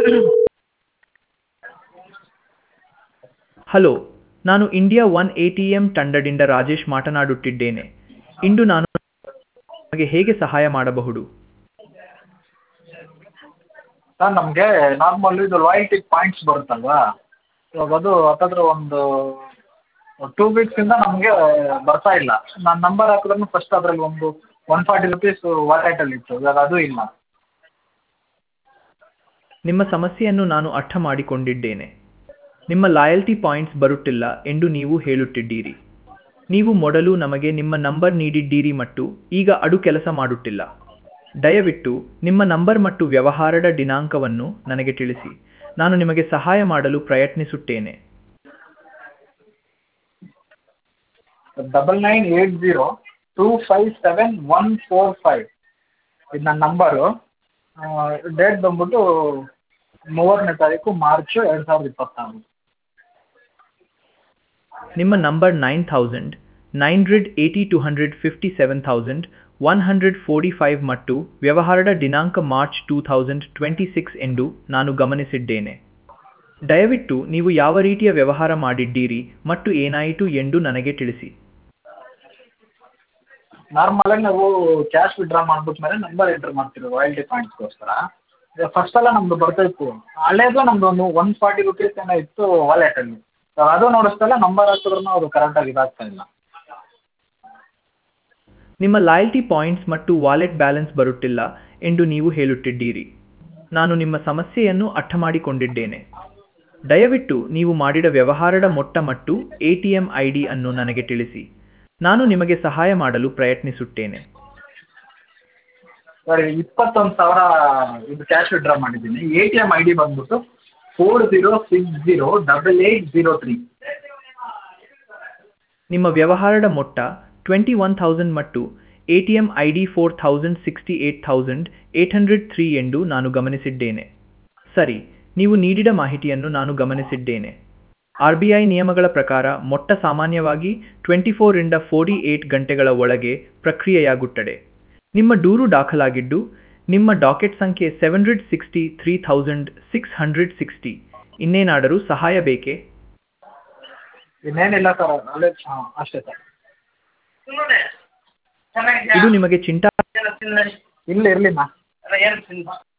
hello ನಾನು India one A T M ತಂಡದಿಂದ ರಾಜೇಶ್ ಮಾತನಾಡುತ್ತಿದ್ದೇನೆ ಇಂದು ನಾನು ನಿಮಗೆ ಹೇಗೆ ಸಹಾಯ ಮಾಡಬಹುದು ಸರ್ ನಮಗೆ ನಾರ್ಮಲ್ ಇದು ಲಾಯಲ್ಟಿ ಪಾಯಿಂಟ್ಸ್ ಬರುತ್ತಲ್ವಾ ಇವಾಗ ಅದು ಹತ್ತತ್ರ ಒಂದು ಟೂ ವೀಕ್ಸಿಂದ ನಮಗೆ ಬರ್ತಾ ಇಲ್ಲ ನಾನು ನಂಬರ್ ಹಾಕಿದ್ರೂ ಫಸ್ಟ್ ಅದ್ರಲ್ಲಿ ಒಂದು ಒನ್ ಫಾರ್ಟಿ ರುಪೀಸು ವಾಲೆಟಲ್ಲಿ ಇತ್ತು ಇವಾಗ ಅದು ಇಲ್ಲ ನಿಮ್ಮ ಸಮಸ್ಯೆಯನ್ನು ನಾನು ಅರ್ಥ ಮಾಡಿಕೊಂಡಿದ್ದೇನೆ ನಿಮ್ಮ ಲಾಯಲ್ಟಿ ಪಾಯಿಂಟ್ಸ್ ಬರುತ್ತಿಲ್ಲ ಎಂದು ನೀವು ಹೇಳುತ್ತಿದ್ದೀರಿ ನೀವು ಮೊದಲು ನಮಗೆ ನಿಮ್ಮ ನಂಬರ್ ನೀಡಿದ್ದೀರಿ ಮತ್ತು ಈಗ ಅದು ಕೆಲಸ ಮಾಡುತ್ತಿಲ್ಲ ದಯವಿಟ್ಟು ನಿಮ್ಮ ನಂಬರ್ ಮತ್ತು ವ್ಯವಹಾರದ ದಿನಾಂಕವನ್ನು ನನಗೆ ತಿಳಿಸಿ ನಾನು ನಿಮಗೆ ಸಹಾಯ ಮಾಡಲು ಪ್ರಯತ್ನಿಸುತ್ತೇನೆ double nine eight zero two five seven one four five ಇದು ನನ್ನ ನಂಬರು ಡೇಟ್ ಬಂದ್ಬಿಟ್ಟು ಮೂವತ್ತನೇ ತಾರೀಕು ಮಾರ್ಚು ಎರಡು ಸಾವಿರದ ಇಪ್ಪತ್ತಾರು ನಿಮ್ಮ number nine thousand nine hundred eighty two hundred fifty seven thousand one hundred forty five ಮತ್ತು ವ್ಯವಹಾರದ ದಿನಾಂಕ March two thousand twenty six ಎಂದು ನಾನು ಗಮನಿಸಿದ್ದೇನೆ ದಯವಿಟ್ಟು ನೀವು ಯಾವ ರೀತಿಯ ವ್ಯವಹಾರ ಮಾಡಿದ್ದೀರಿ ಮತ್ತು ಏನಾಯಿತು ಎಂದು ನನಗೆ ತಿಳಿಸಿ ನಾರ್ಮಲಾಗಿ ನಾವು ಕ್ಯಾಶ್ ವಿಡ್ರಾ ಮಾಡ್ಬಿಟ್ಮೇಲೆ ನಂಬರ್ ಎಂಟ್ರ್ ಮಾಡ್ತೀವಿ ರಾಯಲ್ಟಿ ಪಾಯಿಂಟ್ಸ್ಗೋಸ್ಕರ ಫಸ್ಟ್ ಎಲ್ಲ ನಮ್ಮದು ಬರ್ತಾ ಇತ್ತು ಹಳೇದು ನಮ್ಮದು ಒಂದು ಒನ್ ಫಾರ್ಟಿ ರುಪೀಸ್ ಏನೋ ಇತ್ತು ವಾಲೆಟಲ್ಲಿ ಅದು ನೋಡಿಸ್ತಾ ನಂಬರ್ ಹಾಕಿದ್ರೂ ಅದು ಕರೆಕ್ಟಾಗಿ ಇದಾಗ್ತಾ ಇಲ್ಲ ನಿಮ್ಮ ಲಾಯಲ್ಟಿ ಪಾಯಿಂಟ್ಸ್ ಮತ್ತು ವಾಲೆಟ್ ಬ್ಯಾಲೆನ್ಸ್ ಬರುತ್ತಿಲ್ಲ ಎಂದು ನೀವು ಹೇಳುತ್ತಿದ್ದೀರಿ ನಾನು ನಿಮ್ಮ ಸಮಸ್ಯೆಯನ್ನು ಅರ್ಥ ಮಾಡಿಕೊಂಡಿದ್ದೇನೆ ದಯವಿಟ್ಟು ನೀವು ಮಾಡಿದ ವ್ಯವಹಾರದ ಮೊತ್ತ ಮತ್ತು A T M I D ಅನ್ನು ನನಗೆ ತಿಳಿಸಿ ನಾನು ನಿಮಗೆ ಸಹಾಯ ಮಾಡಲು ಪ್ರಯತ್ನಿಸುತ್ತೇನೆ ಸರ್ ಇಪ್ಪತ್ತೊಂದು ಸಾವಿರ ಇದು ಕ್ಯಾಶ್ ವಿಡ್ರಾ ಮಾಡಿದ್ದೀನಿ A T M I D ಬಂದ್ಬಿಟ್ಟು four zero six zero double eight zero three ನಿಮ್ಮ ವ್ಯವಹಾರದ ಮೊತ್ತ ಟ್ವೆಂಟಿ ಒನ್ ಥೌಸಂಡ್ ಮತ್ತು A T M I D four thousand sixty eight thousand eight hundred three ಎಂದು ನಾನು ಗಮನಿಸಿದ್ದೇನೆ ಸರಿ ನೀವು ನೀಡಿದ ಮಾಹಿತಿಯನ್ನು ನಾನು ಗಮನಿಸಿದ್ದೇನೆ ಆರ್ ಬಿ ಐ ನಿಯಮಗಳ ಪ್ರಕಾರ ಮೊಟ್ಟ ಸಾಮಾನ್ಯವಾಗಿ ಟ್ವೆಂಟಿ ಫೋರಿಂದ ಫೋರ್ಟಿ ಏಟ್ ಗಂಟೆಗಳ ಒಳಗೆ ಪ್ರಕ್ರಿಯೆಯಾಗುತ್ತದೆ ನಿಮ್ಮ ದೂರು ದಾಖಲಾಗಿದ್ದು ನಿಮ್ಮ ಡಾಕೆಟ್ ಸಂಖ್ಯೆ seven hundred sixty three thousand six hundred sixty ಇನ್ನೇನಾದರೂ ಸಹಾಯ ಬೇಕೇ ಇನ್ನೇನಿಲ್ಲ ಸರ್ ಅಲ್ಲೇ ಹಾಂ ಅಷ್ಟೇ ಸರ್ ಇದು ನಿಮಗೆ ಚಿಂತಾ ಇಲ್ಲ ಇರಲಿಲ್ಲ